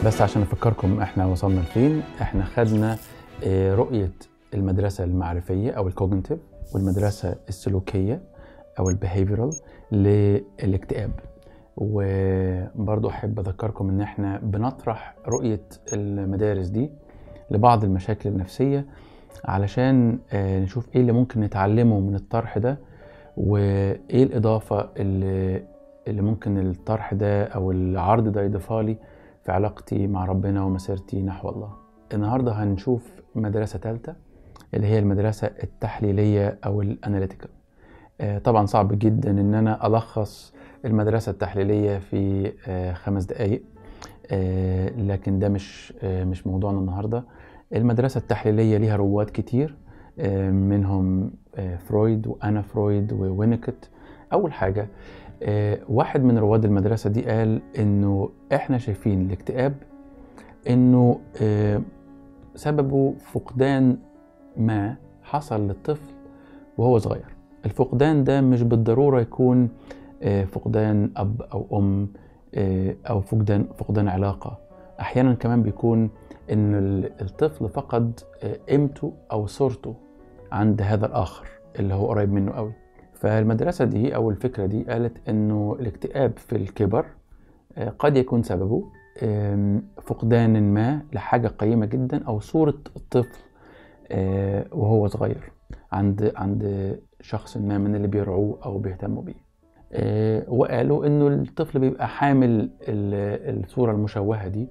بس عشان افكركم احنا وصلنا لفين احنا خدنا آه، رؤية المدرسة المعرفية او الكوجنيتيف والمدرسة السلوكية او البيهيفيرال للاكتئاب وبرضو احب اذكركم ان احنا بنطرح رؤية المدارس دي لبعض المشاكل النفسية علشان آه، نشوف ايه اللي ممكن نتعلمه من الطرح ده وايه الاضافة اللي اللي ممكن الطرح ده او العرض ده يضيفها لي في علاقتي مع ربنا ومسيرتي نحو الله النهارده هنشوف مدرسة ثالثة اللي هي المدرسة التحليلية أو الأناليتيكال آه، طبعا صعب جدا إن أنا ألخص المدرسة التحليلية في آه، خمس دقايق آه، لكن ده مش آه، مش موضوعنا النهارده المدرسة التحليلية ليها رواد كتير آه، منهم آه، فرويد وأنا فرويد ووينيكوت أول حاجة آه، واحد من رواد المدرسة دي قال إنه إحنا شايفين الاكتئاب إنه آه، سببه فقدان ما حصل للطفل وهو صغير الفقدان ده مش بالضرورة يكون آه، فقدان أب أو أم آه، أو فقدان فقدان علاقة أحيانا كمان بيكون إن ال- الطفل فقد آه، قيمته أو صورته عند هذا الآخر اللي هو قريب منه قوي فالمدرسة دي أو الفكرة دي قالت إنه الاكتئاب في الكبر آه، قد يكون سببه آم، فقدان ما لحاجة قيمة جدا أو صورة الطفل آه، وهو صغير عند عند شخص ما من اللي بيرعوه أو بيهتموا بيه آه، وقالوا إنه الطفل بيبقى حامل ال- الصورة المشوهة دي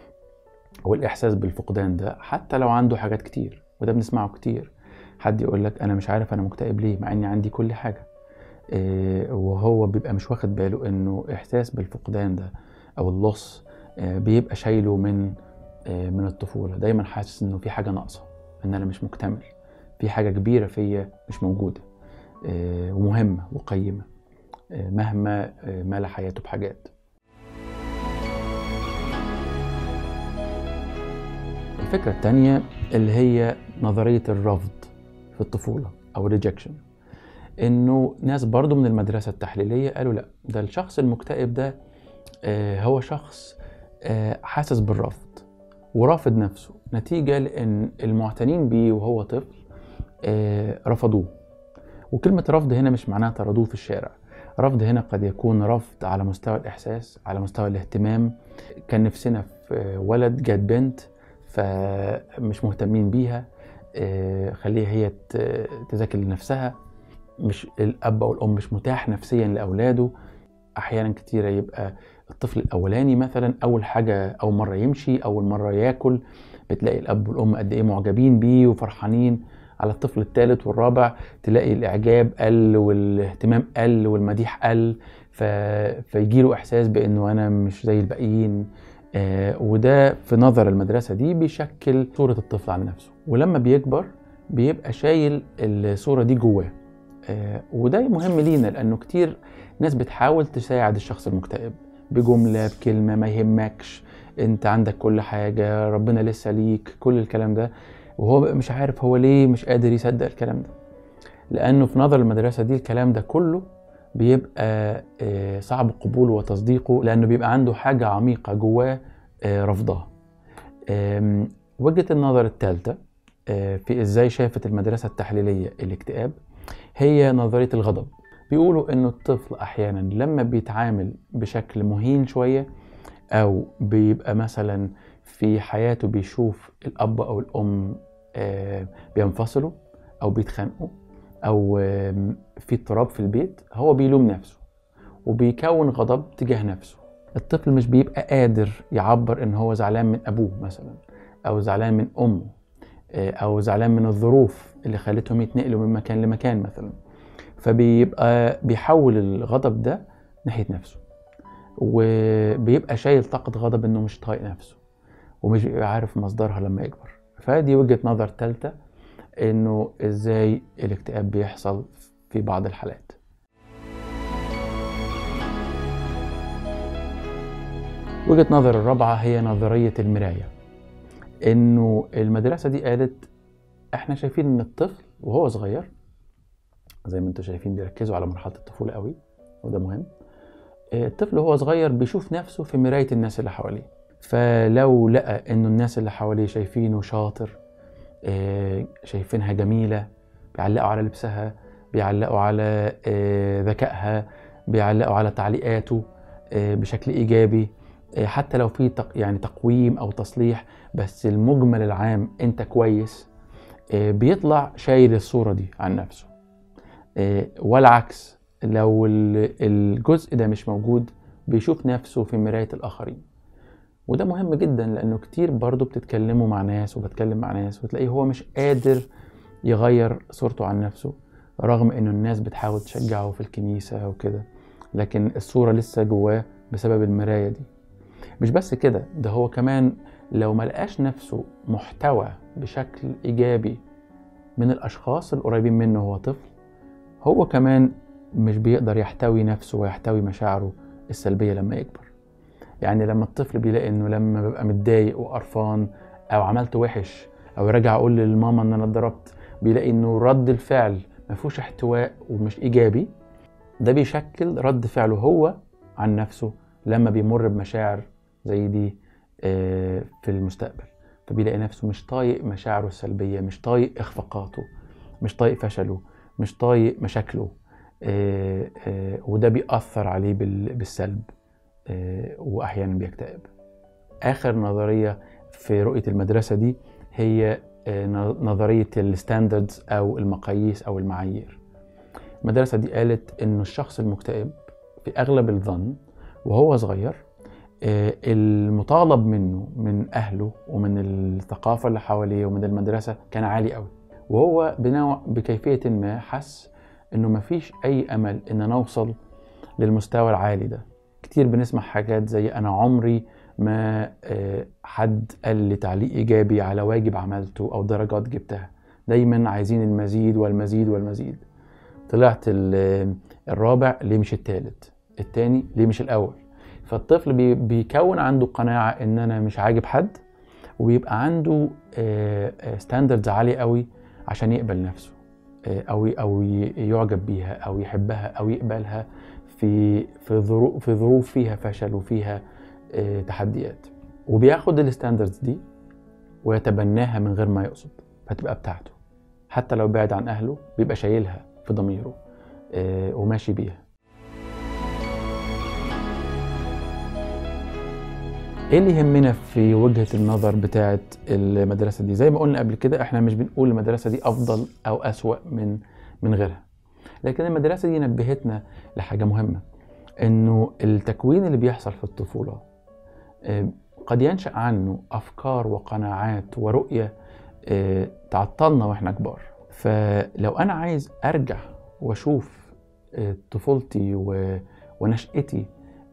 أو الإحساس بالفقدان ده حتى لو عنده حاجات كتير وده بنسمعه كتير حد يقول لك أنا مش عارف أنا مكتئب ليه مع إني عندي كل حاجة آه، وهو بيبقى مش واخد باله إنه إحساس بالفقدان ده أو اللص آه، بيبقى شايله من آه، من الطفولة دايما حاسس إنه في حاجة ناقصة إن أنا مش مكتمل في حاجة كبيرة فيا مش موجودة آه، ومهمة وقيمة آه، مهما آه، ملا حياته بحاجات الفكرة التانية اللي هي نظرية الرفض في الطفولة أو الريجكشن إنه ناس برضو من المدرسة التحليلية قالوا لا ده الشخص المكتئب ده آه، هو شخص آه، حاسس بالرفض ورافض نفسه نتيجة لأن المعتنين بيه وهو طفل آه، رفضوه وكلمة رفض هنا مش معناها طردوه في الشارع رفض هنا قد يكون رفض على مستوى الإحساس على مستوى الاهتمام كان نفسنا في ولد جات بنت فمش مهتمين بيها آه، خليها هي ت- تذاكر لنفسها مش الأب أو الأم مش متاح نفسيا لأولاده أحيانا كتيرة يبقى الطفل الأولاني مثلا أول حاجة أول مرة يمشي أول مرة ياكل بتلاقي الأب والأم قد إيه معجبين بيه وفرحانين على الطفل الثالث والرابع تلاقي الإعجاب قل والاهتمام قل والمديح قل ف... فيجي له إحساس بإنه أنا مش زي الباقيين آه وده في نظر المدرسة دي بيشكل صورة الطفل عن نفسه ولما بيكبر بيبقى شايل الصورة دي جواه آه وده مهم لينا لأنه كتير ناس بتحاول تساعد الشخص المكتئب بجملة بكلمة ما يهمكش انت عندك كل حاجة ربنا لسه ليك كل الكلام ده وهو بقى مش عارف هو ليه مش قادر يصدق الكلام ده لأنه في نظر المدرسة دي الكلام ده كله بيبقى آه، صعب قبوله وتصديقه لأنه بيبقى عنده حاجة عميقة جواه آه، رفضها آم، وجهة النظر الثالثة آه، في ازاي شافت المدرسة التحليلية الاكتئاب هي نظرية الغضب بيقولوا انه الطفل احيانا لما بيتعامل بشكل مهين شوية او بيبقى مثلا في حياته بيشوف الاب او الام آه، بينفصلوا او بيتخانقوا او آم، في اضطراب في البيت هو بيلوم نفسه وبيكون غضب تجاه نفسه الطفل مش بيبقى قادر يعبر ان هو زعلان من ابوه مثلا او زعلان من امه آه، او زعلان من الظروف اللي خلتهم يتنقلوا من مكان لمكان مثلا فبيبقى بيحول الغضب ده ناحيه نفسه وبيبقى شايل طاقه غضب انه مش طايق نفسه ومش بيبقى عارف مصدرها لما يكبر فدي وجهه نظر ثالثه انه ازاي الاكتئاب بيحصل في بعض الحالات وجهة نظر الرابعة هي نظرية المراية إنه المدرسة دي قالت إحنا شايفين إن الطفل وهو صغير زي ما انتم شايفين بيركزوا على مرحلة الطفولة قوي وده مهم آه، الطفل وهو صغير بيشوف نفسه في مراية الناس اللي حواليه فلو لقى انه الناس اللي حواليه شايفينه شاطر آه، شايفينها جميلة بيعلقوا على لبسها بيعلقوا على آه، ذكائها بيعلقوا على تعليقاته آه، بشكل ايجابي حتى لو في يعني تقويم او تصليح بس المجمل العام انت كويس بيطلع شايل الصورة دي عن نفسه والعكس لو الجزء ده مش موجود بيشوف نفسه في مراية الآخرين وده مهم جدا لأنه كتير برضو بتتكلموا مع ناس وبتكلم مع ناس وتلاقيه هو مش قادر يغير صورته عن نفسه رغم انه الناس بتحاول تشجعه في الكنيسة وكده لكن الصورة لسه جواه بسبب المراية دي مش بس كده ده هو كمان لو ملقاش نفسه محتوى بشكل إيجابي من الأشخاص القريبين منه وهو طفل هو كمان مش بيقدر يحتوي نفسه ويحتوي مشاعره السلبية لما يكبر يعني لما الطفل بيلاقي انه لما ببقى متضايق وقرفان او عملت وحش او راجع اقول للماما ان انا اتضربت بيلاقي انه رد الفعل ما فيهوش احتواء ومش ايجابي ده بيشكل رد فعله هو عن نفسه لما بيمر بمشاعر زي دي آه، في المستقبل فبيلاقي نفسه مش طايق مشاعره السلبية مش طايق إخفاقاته مش طايق فشله مش طايق مشاكله آه، آه، وده بيأثر عليه بالسلب وأحيانا بيكتئب آخر نظرية في رؤية المدرسة دي هي نظرية الستاندردز أو المقاييس أو المعايير المدرسة دي قالت إنه الشخص المكتئب في أغلب الظن وهو صغير آه، المطالب منه من أهله ومن الثقافة اللي حواليه ومن المدرسة كان عالي قوي وهو بنوع بكيفية ما حس إنه مفيش أي أمل إن نوصل للمستوى العالي ده كتير بنسمع حاجات زي أنا عمري ما آه، حد قال لي تعليق إيجابي على واجب عملته أو درجات جبتها دايما عايزين المزيد والمزيد والمزيد طلعت الرابع ليه مش التالت التاني ليه مش الأول فالطفل بيكون عنده قناعة إن أنا مش عاجب حد وبيبقى عنده ستاندردز آه، آه، عالية قوي عشان يقبل نفسه أو أو يعجب بيها أو يحبها أو يقبلها في في ظروف في ظروف فيها فشل وفيها آه، تحديات وبياخد الستاندردز دي ويتبناها من غير ما يقصد فتبقى بتاعته حتى لو بعد عن اهله بيبقى شايلها في ضميره آه، وماشي بيها ايه اللي يهمنا في وجهه النظر بتاعه المدرسه دي زي ما قلنا قبل كده احنا مش بنقول المدرسه دي افضل او اسوا من من غيرها لكن المدرسه دي نبهتنا لحاجه مهمه انه التكوين اللي بيحصل في الطفوله آه، قد ينشا عنه افكار وقناعات ورؤيه آه، تعطلنا واحنا كبار فلو انا عايز ارجع واشوف آه، طفولتي ونشأتي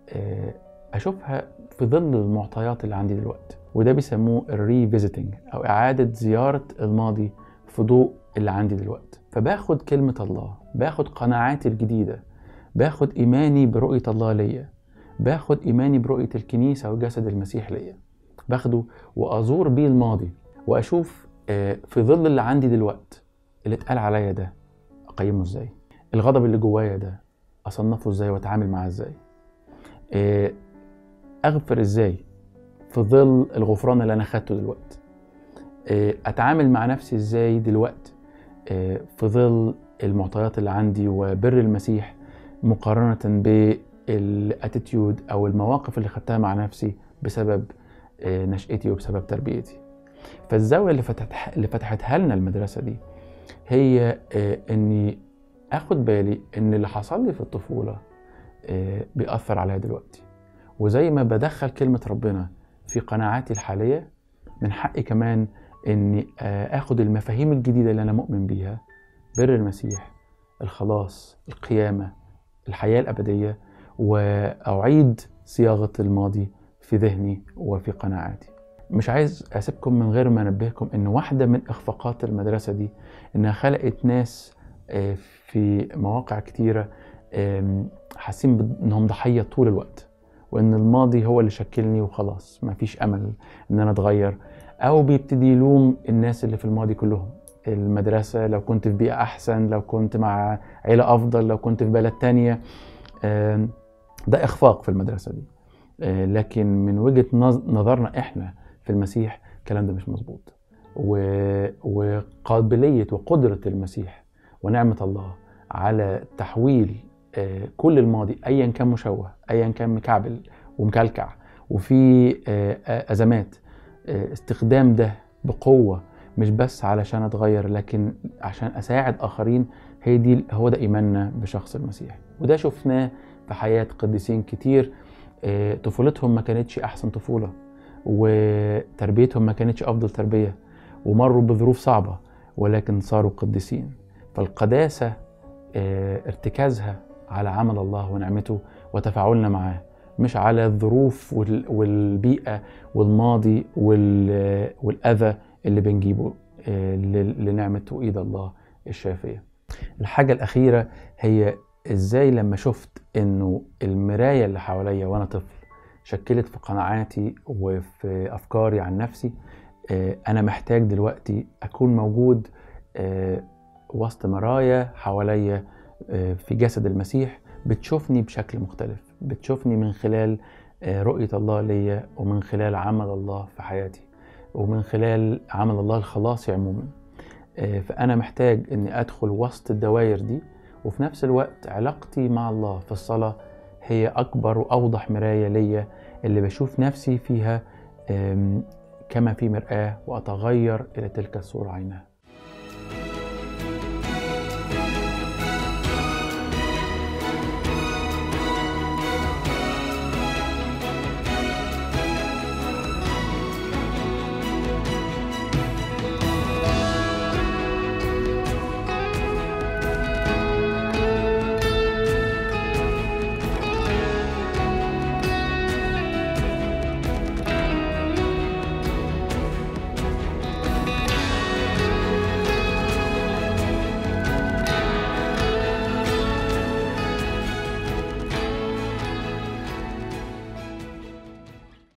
اشوفها في ظل المعطيات اللي عندي دلوقتي وده بيسموه الريفيزيتنج او اعاده زياره الماضي في ضوء اللي عندي دلوقتي فباخد كلمه الله باخد قناعاتي الجديده باخد إيماني برؤية الله ليا باخد إيماني برؤية الكنيسة وجسد المسيح ليا باخده وأزور بيه الماضي وأشوف آه، في ظل اللي عندي دلوقت اللي اتقال عليا ده أقيمه إزاي الغضب اللي جوايا ده أصنفه إزاي وأتعامل معاه إزاي آه، أغفر إزاي في ظل الغفران اللي أنا خدته دلوقتي آه، أتعامل مع نفسي إزاي دلوقتي في ظل المعطيات اللي عندي وبر المسيح مقارنة بالاتيتيود أو المواقف اللي خدتها مع نفسي بسبب آه، نشأتي وبسبب تربيتي فالزاوية اللي, فتح اللي فتحتها لنا المدرسة دي هي آه، إني آخد بالي إن اللي حصل لي في الطفولة آه، بيأثر عليا دلوقتي وزي ما بدخل كلمة ربنا في قناعاتي الحالية من حقي كمان إني آخد المفاهيم الجديدة اللي أنا مؤمن بيها بر المسيح الخلاص القيامة الحياة الأبدية وأعيد صياغة الماضي في ذهني وفي قناعاتي مش عايز أسيبكم من غير ما أنبهكم إن واحدة من إخفاقات المدرسة دي إنها خلقت ناس آه، في مواقع كتيرة حاسين إنهم ضحية طول الوقت وإن الماضي هو اللي شكلني وخلاص مفيش أمل إن أنا أتغير أو بيبتدي يلوم الناس اللي في الماضي كلهم المدرسة لو كنت في بيئة أحسن لو كنت مع عيلة أفضل لو كنت في بلد تانية ده إخفاق في المدرسة دي آه، لكن من وجهه نظ- نظرنا احنا في المسيح الكلام ده مش مظبوط و- وقابليه وقدره المسيح ونعمه الله على تحويل آه، كل الماضي ايا كان مشوه ايا كان مكعبل ومكلكع وفي آه، آه، ازمات آه، استخدام ده بقوه مش بس علشان اتغير لكن عشان اساعد اخرين هي دي هو ده ايماننا بشخص المسيح وده شفناه في حياه قديسين كتير آه، طفولتهم ما كانتش احسن طفوله وتربيتهم ما كانتش افضل تربيه ومروا بظروف صعبه ولكن صاروا قديسين فالقداسه آه، ارتكازها على عمل الله ونعمته وتفاعلنا معاه مش على الظروف وال- والبيئه والماضي وال- والاذى اللي بنجيبه آه، ل- لنعمه وايد الله الشافيه. الحاجه الاخيره هي ازاي لما شفت انه المرايه اللي حواليا وانا طفل شكلت في قناعاتي وفي افكاري عن نفسي آه، انا محتاج دلوقتي اكون موجود آه، وسط مرايا حواليا آه، في جسد المسيح بتشوفني بشكل مختلف بتشوفني من خلال آه، رؤية الله ليا ومن خلال عمل الله في حياتي ومن خلال عمل الله الخلاصي عموما آه، فأنا محتاج أني أدخل وسط الدوائر دي وفي نفس الوقت علاقتي مع الله في الصلاة هي أكبر وأوضح مراية ليا اللي بشوف نفسي فيها آم، كما في مرآة وأتغير إلى تلك الصورة عينها